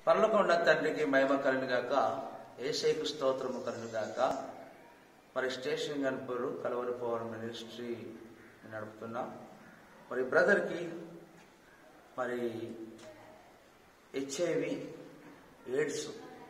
పరలోకం తండ్రికి మహిమ కలుగు గాక ఏషేకు స్తోత్రము కలుగు గాక మరి station Ghanpur Calvary power ministry నడుపుతున్నాం మరి బ్రదర్కి మరి హెచ్ఐవి ఎయిడ్స్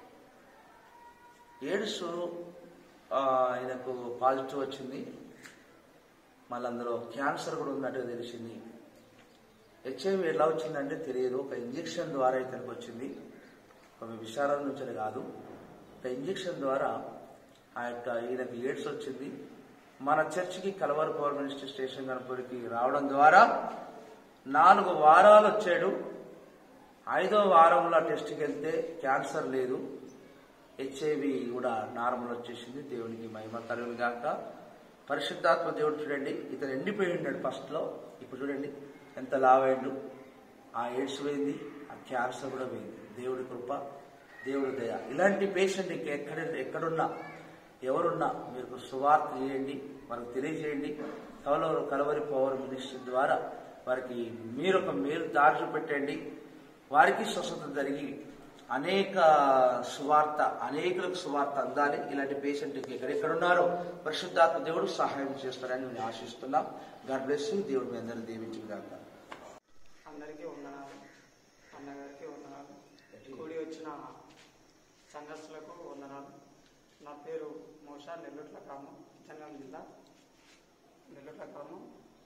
ఎయిడ్స్ ఆ, ఆయనకు పాజిటివ్ వచ్చింది మళ్ళీ అందులో క్యాన్సర్ కూడా ఉన్నట్టుగా తెలిసింది హెచ్ఐవి ఎలా వచ్చిందంటే తెలియదు ఒక ఇంజెక్షన్ ద్వారా ఇతనికి వచ్చింది ఒక విషారం నుంచి కాదు ఒక ఇంజెక్షన్ ద్వారా ఆ యొక్క ఈయనకి ఎయిడ్స్ వచ్చింది మన చర్చికి కలవర్ పవర్ మినిస్ట్రీ స్టేషన్ గణపతికి రావడం ద్వారా నాలుగు వారాలు వచ్చాడు ఐదో వారంలో టెస్ట్కి వెళ్తే క్యాన్సర్ లేదు హెచ్ఐవి కూడా నార్మల్ వచ్చేసింది దేవునికి మహిమ కలుగును గాక పరిశుద్ధాత్మ దేవుడు చూడండి ఇతను ఎండిపోయి ఉన్నాడు ఫస్ట్లో ఇప్పుడు చూడండి ఎంత లావైండు ఆ ఎయిడ్స్ పోయింది ఆ క్యాన్సర్ కూడా పోయింది దేవుడి కృప దేవుడి దయ ఇలాంటి పేషెంట్ ఇంకా ఎక్కడ ఎక్కడున్నా ఎవరున్నా మీకు సువార్త చేయండి వారికి తెలియజేయండి కవలవరు కలవరి పవర్ మినిస్ట్రీ ద్వారా వారికి మీరు ఒక మేలు దారి పెట్టండి వారికి స్వస్థత జరిగి అనేక సువార్త అనేకులకు సువార్త అందాలి ఇలాంటి పేషెంట్కి ఎక్కడెక్కడున్నారో పరిశుద్ధాత్మ దేవుడు సహాయం చేస్తారని నేను ఆశిస్తున్నాం గాడ్ బ్లెస్ యూ దేవుడు మీ అందరిని దీవించుగాక అందరికీ వందనాలు అన్నగారికి వందనాలు కూడి వచ్చిన సంఘస్థులకు వందనాలు నా పేరు మోషా నెల్లూట్ల గ్రామం జనగాం జిల్లా నెల్లూట్ల గ్రామం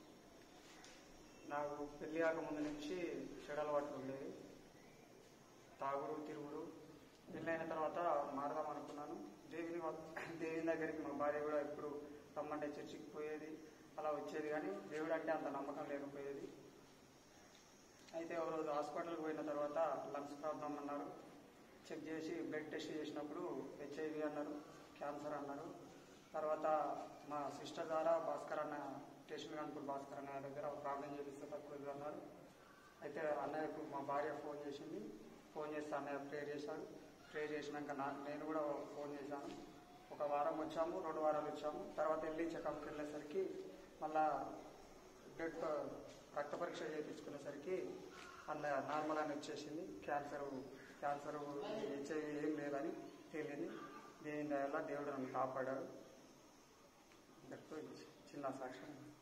నాకు పెళ్లి ముందు నుంచి చెడు అలవాట్లు ఉండేవి తాగుడు తిరుగుడు పెళ్ళైన తర్వాత మారదాం అనుకున్నాను దేవుని వద్ద- దేవుని దగ్గరికి మా భార్య కూడా ఎప్పుడు రమ్మంటే చర్చికి పోయేది అలా వచ్చేది కానీ దేవుడు అంటే అంత నమ్మకం లేకపోయేది అయితే ఒక రోజు హాస్పిటల్కి పోయిన తర్వాత లంగ్స్ ప్రాబ్లం అన్నారు చెక్ చేసి బ్లడ్ టెస్ట్ చేసినప్పుడు హెచ్ఐవి అన్నారు క్యాన్సర్ అన్నారు తర్వాత మా సిస్టర్ ద్వారా భాస్కర్ అన్న స్టేషన్ కాన్పూర్ భాస్కర్ అన్న దగ్గర ఒక ప్రాబ్లం చేపిస్తే తక్కువ అన్నారు అయితే అన్నయ్యకు మా భార్య ఫోన్ చేసింది ఫోన్ చేస్తే అన్నయ్య ప్రేయర్ చేశాడు ప్రేయర్ చేసినాక నా నేను కూడా ఫోన్ చేశాను ఒక వారం వచ్చాము రెండు వారాలు వచ్చాము తర్వాత వెళ్ళి చెకప్కి వెళ్ళేసరికి మళ్ళా బ్లడ్ ప- రక్త పరీక్ష చేయించుకునేసరికి అన్న నార్మల్ అని వచ్చేసింది క్యాన్సర్ క్యాన్సర్ హెచ్ఐవి ఏం లేదని తేలింది దీని వల్ల దేవుడు నన్ను కాపాడాడు ఇంతటితో చిన్న సాక్ష్యం